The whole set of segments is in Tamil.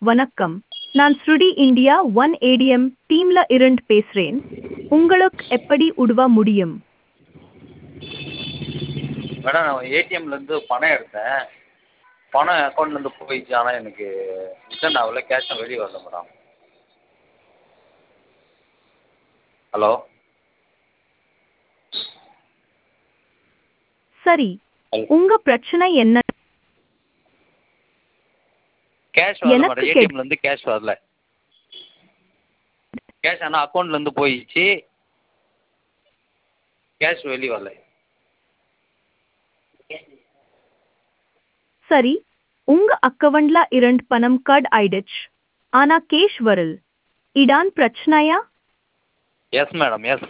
வணக்கம் நான் ஸ்ருடி இந்தியா ஒன் ஏடிஎம் டீம்ல இருந்து பேசுறேன் உங்களுக்கு எப்படி உதவ முடியும் மேடம் நான் ஏடிஎம்லேருந்து பணம் எடுத்தேன் பணம் அக்கௌண்ட்லேருந்து போயிடுச்சு ஆனால் எனக்கு ரிட்டர்ன் ஆகல கேஷும் வெளியே வரல மேடம் ஹலோ சரி உங்க பிரச்சனை என்ன கேஷ் வரல எனக்கு மேடம் கே- ஏடிஎம்லேருந்து கேஷ் வரல கேஷ் ஆனால் அக்கௌண்ட்லேருந்து போயிடுச்சு கேஷ் வெளியே வரல சரி உங்க அக்கவுண்ட்ல இருந்து பணம் கட் ஆயிடுச்சு ஆனா கேஷ் வரல் இடான் பிரச்சனையா எஸ் மேடம் எஸ்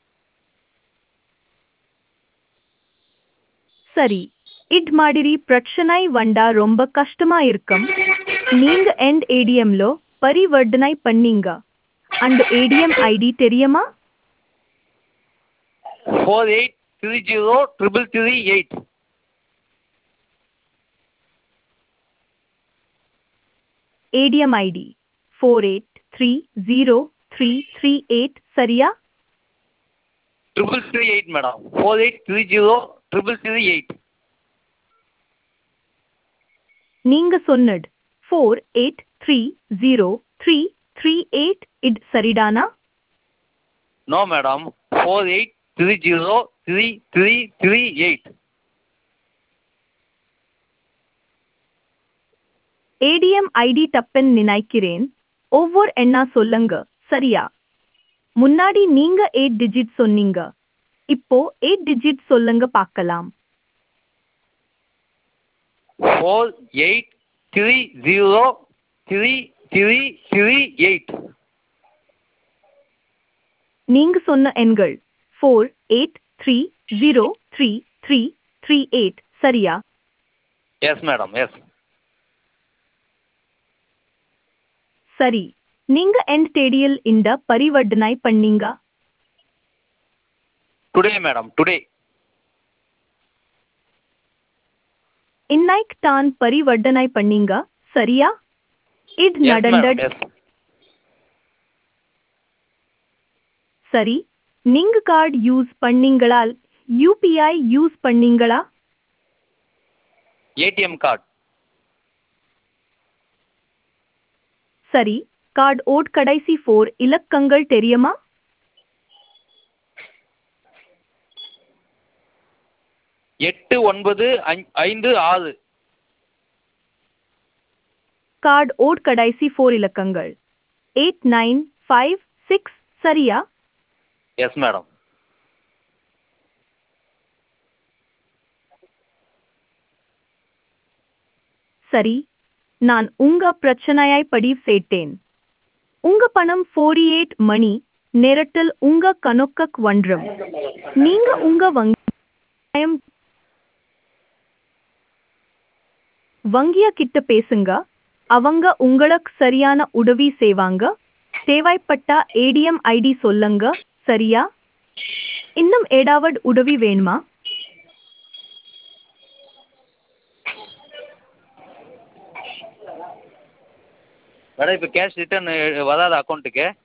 சரி இட் மாதிரி பிரச்சனை வந்தா ரொம்ப கஷ்டமா இருக்கும் நீங்க எண்ட் ஏடிஎம்ல பரிவர்த்தனை பண்ணீங்க அந்த ஏடிஎம் ஐடி தெரியுமா four eight three zero triple three eight ATM ID four eight three zero three three eight சரியா triple three eight madam four eight three zero triple three eight நீங்க சொன்னது four eight three zero three three eight இது சரிதானா no madam four eight three zero three three three eight ATM ID தப்புன்னு நினைக்கிறேன் ஒவ்வொரு எண்ணா சொல்லுங்க சரியா முன்னாடி நீங்க எயிட் டிஜிட் சொன்னீங்க இப்போ எயிட் டிஜிட் சொல்லுங்க பார்க்கலாம் four eight three zero three three three eight நீங்க சொன்ன எண்கள் four eight three zero three three three eight சரியா எஸ் மேடம் எஸ் சரி நீங்க எண்ட் தேதியில் இந்த பரிவர்த்தனை பண்ணீங்க டுடே மேடம் டுடே இன்னைக்கு தான் பரிவர்த்தனை பண்ணீங்க சரியா இது எஸ் மேடம் நடந்தது எஸ் சரி நீங்க கார்டு யூஸ் பண்ணீங்களால் யூபிஐ யூஸ் பண்ணீங்களா ஏடிஎம் கார்டு சரி கார்டு ஓட் கடைசி ஃபோர் இலக்கங்கள் தெரியுமா எட்டு ஒன்பது ஐ- ஐந்து ஆறு கார்டு ஓட் கடைசி ஃபோர் இலக்கங்கள் எயிட் நைன் ஃபைவ் சிக்ஸ் சரியா எஸ் மேடம் சரி நான் உங்க பிரச்சனையை படி சேட்டேன் உங்க பணம் ஃபோர்டி எயிட் மணி நேரத்தில் உங்க கணக்குக்கு வந்துரும் நீங்க உங்க வங்கி வங்கிய கிட்ட பேசுங்க அவங்க உங்களுக்கு சரியான உதவி செய்வாங்க தேவைப்பட்டா ஏடிஎம் ஐடி சொல்லுங்க சரியா இன்னும் ஏதாவது உதவி வேணுமா மேடம் இப்போ கேஷ் ரிட்டர்ன் வராத அக்கௌண்ட்டுக்கு